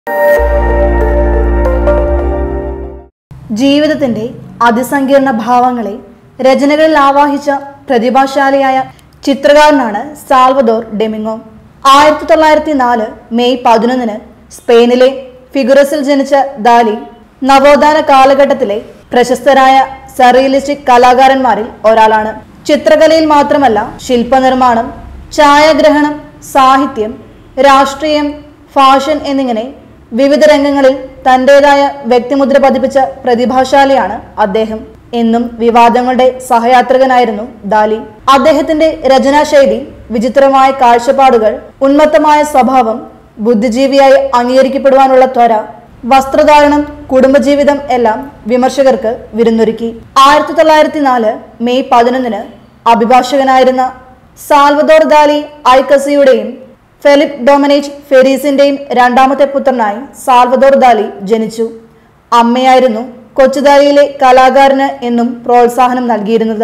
ജീവിതത്തിന്റെ അതിസങ്കീർണ ഭാവങ്ങളെ രചനകളിൽ ആവാഹിച്ച പ്രതിഭാശാലിയായ ചിത്രകാരനാണ് സാൽവദോർ ഡെമിങ്ങോ ആയിരത്തി തൊള്ളായിരത്തി നാല് മെയ് പതിനൊന്നിന് സ്പെയിനിലെ ഫിഗുറസിൽ ജനിച്ച ദാലി നവോത്ഥാന കാലഘട്ടത്തിലെ പ്രശസ്തരായ സറിയലിസ്റ്റിക് കലാകാരന്മാരിൽ ഒരാളാണ് ചിത്രകലയിൽ മാത്രമല്ല ശില്പനിർമ്മാണം ഛായാഗ്രഹണം സാഹിത്യം രാഷ്ട്രീയം ഫാഷൻ എന്നിങ്ങനെ വിവിധ രംഗങ്ങളിൽ തന്റേതായ വ്യക്തിമുദ്ര പതിപ്പിച്ച പ്രതിഭാശാലിയാണ് അദ്ദേഹം എന്നും വിവാദങ്ങളുടെ സഹയാത്രികനായിരുന്നു ദാലി അദ്ദേഹത്തിന്റെ രചനാശൈലി വിചിത്രമായ കാഴ്ചപ്പാടുകൾ ഉന്മത്തമായ സ്വഭാവം ബുദ്ധിജീവിയായി അംഗീകരിക്കപ്പെടുവാനുള്ള ത്വര വസ്ത്രധാരണം കുടുംബജീവിതം എല്ലാം വിമർശകർക്ക് വിരുന്നൊരുക്കി ആയിരത്തി തൊള്ളായിരത്തി നാല് മെയ് പതിനൊന്നിന് അഭിഭാഷകനായിരുന്ന സാൽവദോർ ദാലി ഐക്കസിയുടെയും ഫെലിപ്പ് ഡൊമനേജ് ഫെരീസിന്റെയും രണ്ടാമത്തെ പുത്രനായി സാൽവദോർ ദാലി ജനിച്ചു അമ്മയായിരുന്നു കൊച്ചുദാലിയിലെ കലാകാരന് എന്നും പ്രോത്സാഹനം നൽകിയിരുന്നത്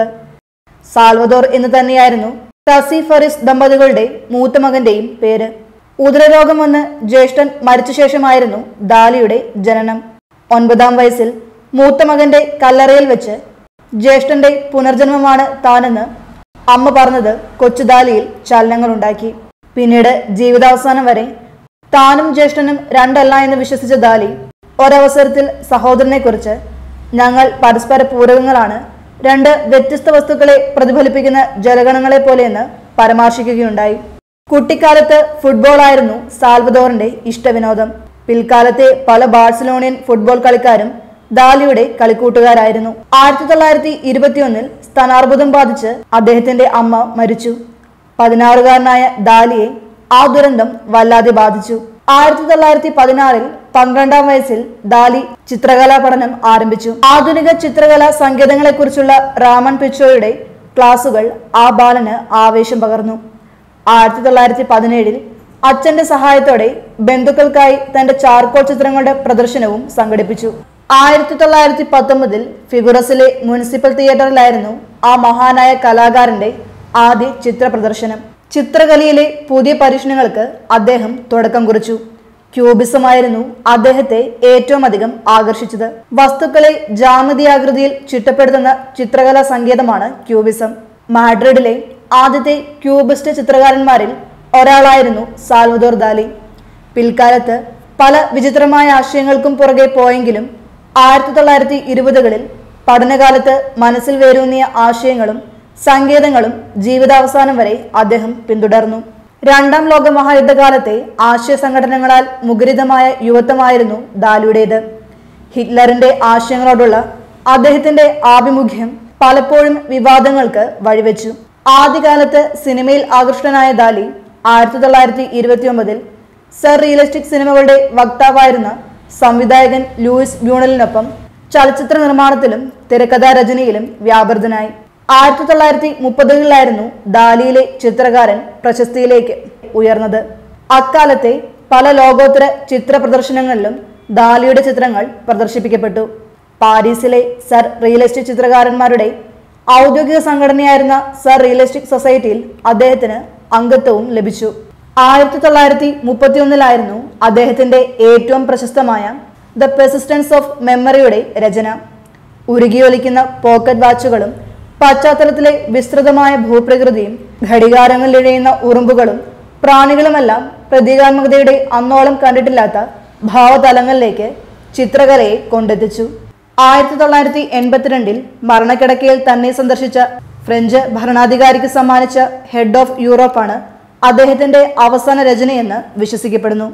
സാൽവദോർ എന്ന് തന്നെയായിരുന്നു ടസി ഫറിസ് ദമ്പതികളുടെ മൂത്ത മകന്റെയും പേര് ഉദരരോഗം വന്ന് ജ്യേഷ്ഠൻ മരിച്ച ശേഷമായിരുന്നു ദാലിയുടെ ജനനം ഒൻപതാം വയസ്സിൽ മൂത്ത മകന്റെ കല്ലറയിൽ വെച്ച് ജ്യേഷ്ഠന്റെ പുനർജന്മമാണ് താനെന്ന് അമ്മ പറഞ്ഞത് കൊച്ചുദാലിയിൽ ചലനങ്ങളുണ്ടാക്കി പിന്നീട് ജീവിതാവസാനം വരെ താനും ജ്യേഷ്ഠനും രണ്ടല്ല എന്ന് വിശ്വസിച്ച ദാലി ഒരവസരത്തിൽ സഹോദരനെക്കുറിച്ച് ഞങ്ങൾ പരസ്പര പൂരകങ്ങളാണ് രണ്ട് വ്യത്യസ്ത വസ്തുക്കളെ പ്രതിഫലിപ്പിക്കുന്ന ജലഗണങ്ങളെ പോലെയെന്ന് പരാമർശിക്കുകയുണ്ടായി കുട്ടിക്കാലത്ത് ഫുട്ബോൾ ആയിരുന്നു സാൽവദോറിന്റെ ഇഷ്ടവിനോദം പിൽക്കാലത്തെ പല ബാഴ്സലോണിയൻ ഫുട്ബോൾ കളിക്കാരും ദാലിയുടെ കളിക്കൂട്ടുകാരായിരുന്നു ആയിരത്തി തൊള്ളായിരത്തി ഇരുപത്തിയൊന്നിൽ സ്ഥാനാർബുദം ബാധിച്ച് അദ്ദേഹത്തിന്റെ അമ്മ മരിച്ചു പതിനാറുകാരനായ ദാലിയെ ആ ദുരന്തം വല്ലാതെ ബാധിച്ചു ആയിരത്തി തൊള്ളായിരത്തി പതിനാറിൽ പന്ത്രണ്ടാം വയസ്സിൽ ദാലി ചിത്രകലാ പഠനം ആരംഭിച്ചു ആധുനിക ചിത്രകലാ സങ്കേതങ്ങളെക്കുറിച്ചുള്ള റാമൺ പിച്ചോയുടെ ക്ലാസുകൾ ആ ബാലന് ആവേശം പകർന്നു ആയിരത്തി തൊള്ളായിരത്തി പതിനേഴിൽ അച്ഛന്റെ സഹായത്തോടെ ബന്ധുക്കൾക്കായി തന്റെ ചാർക്കോൾ ചിത്രങ്ങളുടെ പ്രദർശനവും സംഘടിപ്പിച്ചു ആയിരത്തി തൊള്ളായിരത്തി പത്തൊമ്പതിൽ ഫിഗുറസിലെ മുനിസിപ്പൽ തിയേറ്ററിലായിരുന്നു ആ മഹാനായ കലാകാരന്റെ ആദ്യ ചിത്ര പ്രദർശനം ചിത്രകലയിലെ പുതിയ പരീക്ഷണങ്ങൾക്ക് അദ്ദേഹം തുടക്കം കുറിച്ചു ക്യൂബിസമായിരുന്നു അദ്ദേഹത്തെ ഏറ്റവും അധികം ആകർഷിച്ചത് വസ്തുക്കളെ ജാമിതീയാകൃതിയിൽ ചിട്ടപ്പെടുത്തുന്ന ചിത്രകലാ സങ്കേതമാണ് ക്യൂബിസം മാഡ്രിഡിലെ ആദ്യത്തെ ക്യൂബിസ്റ്റ് ചിത്രകാരന്മാരിൽ ഒരാളായിരുന്നു സാൽവദോർ ദാലി പിൽക്കാലത്ത് പല വിചിത്രമായ ആശയങ്ങൾക്കും പുറകെ പോയെങ്കിലും ആയിരത്തി തൊള്ളായിരത്തി ഇരുപതുകളിൽ പഠനകാലത്ത് മനസ്സിൽ വേരൂന്നിയ ആശയങ്ങളും സങ്കേതങ്ങളും ജീവിതാവസാനം വരെ അദ്ദേഹം പിന്തുടർന്നു രണ്ടാം ലോക മഹായുദ്ധകാലത്തെ ആശയ സംഘടനകളാൽ മുഖരിതമായ യുവത്വമായിരുന്നു ദാലിയുടേത് ഹിറ്റ്ലറിന്റെ ആശയങ്ങളോടുള്ള അദ്ദേഹത്തിന്റെ ആഭിമുഖ്യം പലപ്പോഴും വിവാദങ്ങൾക്ക് വഴിവെച്ചു ആദ്യകാലത്ത് സിനിമയിൽ ആകൃഷ്ടനായ ദാലി ആയിരത്തി തൊള്ളായിരത്തി ഇരുപത്തി ഒമ്പതിൽ സർ റിയലിസ്റ്റിക് സിനിമകളുടെ വക്താവായിരുന്ന സംവിധായകൻ ലൂയിസ് ബ്യൂണലിനൊപ്പം ചലച്ചിത്ര നിർമ്മാണത്തിലും തിരക്കഥാ രചനയിലും വ്യാപൃതനായി ആയിരത്തി തൊള്ളായിരത്തി മുപ്പതുകളിലായിരുന്നു ദാലിയിലെ ചിത്രകാരൻ പ്രശസ്തിയിലേക്ക് ഉയർന്നത് അക്കാലത്തെ പല ലോകോത്തര ചിത്ര പ്രദർശനങ്ങളിലും ദാലിയുടെ ചിത്രങ്ങൾ പ്രദർശിപ്പിക്കപ്പെട്ടു പാരീസിലെ സർ റിയലിസ്റ്റിക് ചിത്രകാരന്മാരുടെ ഔദ്യോഗിക സംഘടനയായിരുന്ന സർ റിയലിസ്റ്റിക് സൊസൈറ്റിയിൽ അദ്ദേഹത്തിന് അംഗത്വവും ലഭിച്ചു ആയിരത്തി തൊള്ളായിരത്തി മുപ്പത്തിയൊന്നിലായിരുന്നു അദ്ദേഹത്തിന്റെ ഏറ്റവും പ്രശസ്തമായ ദ പെസിസ്റ്റൻസ് ഓഫ് മെമ്മറിയുടെ രചന ഉരുകിയൊലിക്കുന്ന പോക്കറ്റ് വാച്ചുകളും പശ്ചാത്തലത്തിലെ വിസ്തൃതമായ ഭൂപ്രകൃതിയും ഘടികാരങ്ങളിലിഴയുന്ന ഉറുമ്പുകളും പ്രാണികളുമെല്ലാം പ്രതീകാത്മകതയുടെ അന്നോളം കണ്ടിട്ടില്ലാത്ത ഭാവതലങ്ങളിലേക്ക് ചിത്രകലയെ കൊണ്ടെത്തിച്ചു ആയിരത്തി തൊള്ളായിരത്തി എൺപത്തിരണ്ടിൽ മരണക്കിടക്കയിൽ തന്നെ സന്ദർശിച്ച ഫ്രഞ്ച് ഭരണാധികാരിക്ക് സമ്മാനിച്ച ഹെഡ് ഓഫ് യൂറോപ്പാണ് അദ്ദേഹത്തിന്റെ അവസാന രചനയെന്ന് വിശ്വസിക്കപ്പെടുന്നു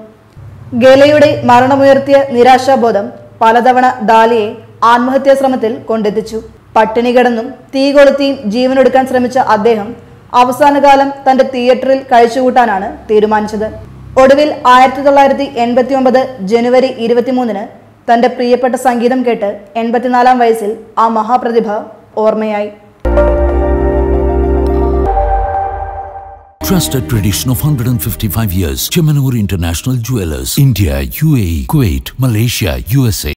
ഗലയുടെ മരണമുയർത്തിയ നിരാശാബോധം പലതവണ ദാലിയെ ആത്മഹത്യാ ശ്രമത്തിൽ കൊണ്ടെത്തിച്ചു പട്ടിണി കിടന്നും തീ കൊളുത്തിയും ജീവനൊടുക്കാൻ ശ്രമിച്ച അദ്ദേഹം അവസാനകാലം തന്റെ തിയേറ്ററിൽ കഴിച്ചുകൂട്ടാനാണ് തീരുമാനിച്ചത് ഒടുവിൽ ആയിരത്തി തൊള്ളായിരത്തി എൺപത്തി ഒമ്പത് ജനുവരി ഇരുപത്തിമൂന്നിന് തന്റെ പ്രിയപ്പെട്ട സംഗീതം കേട്ട് എൺപത്തിനാലാം വയസ്സിൽ ആ മഹാപ്രതിഭ ഓർമ്മയായി Trusted tradition of 155 years. Chemanur International Jewelers. India, UAE, Kuwait, Malaysia, USA.